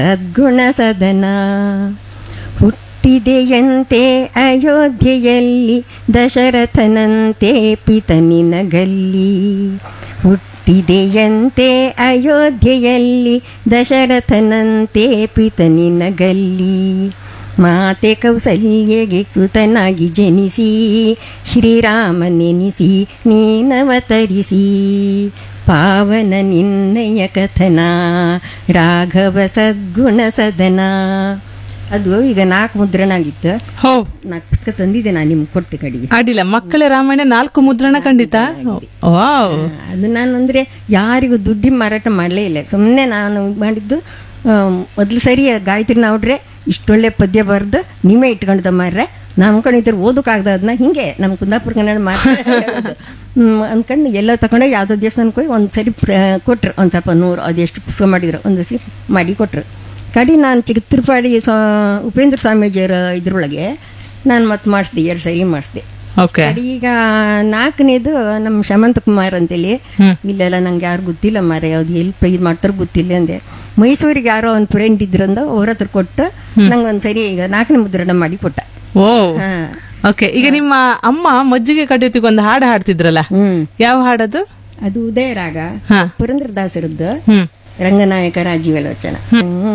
ಸದ್ಗುಣ ಸದನ ಹುಟ್ಟಿದೆಯಂತೆ ಅಯೋಧ್ಯೆಯಲ್ಲಿ ದಶರಥನಂತೆ ಪಿತನಿನಗಲ್ಲಿ ಹುಟ್ಟಿದೆಯಂತೆ ಅಯೋಧ್ಯೆಯಲ್ಲಿ ದಶರಥನಂತೆ ಪಿತನಿನಗಲ್ಲಿ ಮಾತೆ ಕೌಸಲ್ಯಗೆ ಕೃತನಾಗಿ ಜನಿಸಿ ಶ್ರೀರಾಮನೆನಿಸಿ ನೀನವತರಿಸಿ ಪಾವನ ನಿನ್ನಯ ಕಥನ ರಾಘವ ಸದ್ಗುಣ ಸದನ ಅದು ಈಗ ನಾಲ್ಕು ಮುದ್ರಣ ಆಗಿತ್ತು ಹೋ ನಾಲ್ಕು ಪುಸ್ತಕ ತಂದಿದ್ದೆ ನಾನು ನಿಮ್ಗೆ ಕೊಡ್ತೆ ಕಡೆಗೆ ಅಡ್ಡಿಲ್ಲ ಮಕ್ಕಳ ರಾಮಾಯಣ ನಾಲ್ಕು ಮುದ್ರಣ ಖಂಡಿತ ವಾವ್ ಅದು ನಾನು ಅಂದರೆ ಯಾರಿಗೂ ದುಡ್ಡಿನ ಮಾರಾಟ ಮಾಡಲೇ ಇಲ್ಲ ಸುಮ್ಮನೆ ನಾನು ಇದ್ ಮಾಡಿದ್ದು ಮೊದಲು ಸರಿ ಗಾಯತ್ರಿ ನಾವ್ರೆ ಇಷ್ಟೊಳ್ಳೆ ಪದ್ಯ ಬರೆದು ನೀವೇ ಇಟ್ಕೊಂಡ್ದ ಮಾರ್ರೆ ನಮ್ಮ ಅನ್ಕೊಂಡಿದ್ರು ಓದಕ್ಕಾಗ್ದ ಅದನ್ನ ಹಿಂಗೆ ನಮ್ಮ ಕುಂದಾಪುರ ಕನ್ನಡ ಮಾತ್ರ ಹೇಳೋದು. ಹ್ಮ್, ಅಂದ್ಕೊಂಡು ಎಲ್ಲ ತಗೊಂಡೋಗಿ ಯಾವುದೋ ದೇವಸ್ಥಾನಕ್ಕೆ ಹೋಗಿ ಒಂದು ಸರಿ ಪ್ರ- ಕೊಟ್ರು ಒಂದು ಸ್ವಲ್ಪ ನೂರು ಅದೆಷ್ಟು ಪುಸ್ತಕ ಮಾಡಿದ್ರು ಒಂದು ಸರಿ ಮಾಡಿ ಕೊಟ್ರು ಕಡಿ ನಾನು ಚಿಕ್ಕ ತಿರುಪಾಡಿ ಸ್ವಾ ಉಪೇಂದ್ರ ಸ್ವಾಮೀಜಿಯವರ ಇದ್ರೊಳಗೆ ನಾನು ಮತ್ತೆ ಮಾಡಿಸ್ದೆ ಎರಡು ಸರಿ ಮಾಡಿಸ್ದೆ ಓಕೆ ಕಡೆ ಈಗ ನಾಲ್ಕನೇದು ನಮ್ಮ ಶಮಂತ ಕುಮಾರ್ ಅಂತೇಳಿ ಇಲ್ಲೆಲ್ಲ ನಂಗೆ ಯಾರು ಗೊತ್ತಿಲ್ಲ ಮಾರ ಯಾವ್ದು ಎಲ್ಲಿ ಪೇ ಇದು ಮಾಡ್ತಾರೋ ಗೊತ್ತಿಲ್ಲ ಅಂದೆ ಮೈಸೂರಿಗೆ ಯಾರೋ ಒಂದು ಫ್ರೆಂಡ್ ಇದ್ರಂದ ಅವ್ರ ಹತ್ರ ಕೊಟ್ಟು ನಂಗೆ ಒಂದ್ಸರಿ ಈಗ ನಾಲ್ಕನೇ ಮುದ್ರಣ ಮಾಡಿ ಕೊಟ್ಟ ಓ ಹಾ ಓಕೆ ಈಗ ನಿಮ್ಮ ಅಮ್ಮ ಮಜ್ಜಿಗೆ ಕಡಿಯೋತಿಗೆ ಒಂದು ಹಾಡು ಹಾಡ್ತಿದ್ರಲ್ಲ ಹ್ಮ್ ಯಾವ ಹಾಡದು ಅದು ಉದಯ ರಾಗ ಹಾ ಪುರಂದ್ರದಾಸರದ್ದು ಹ್ಮ್ ರಂಗನಾಯಕ ರಾಜೀವಲೋಚನ ಹ್ಮ್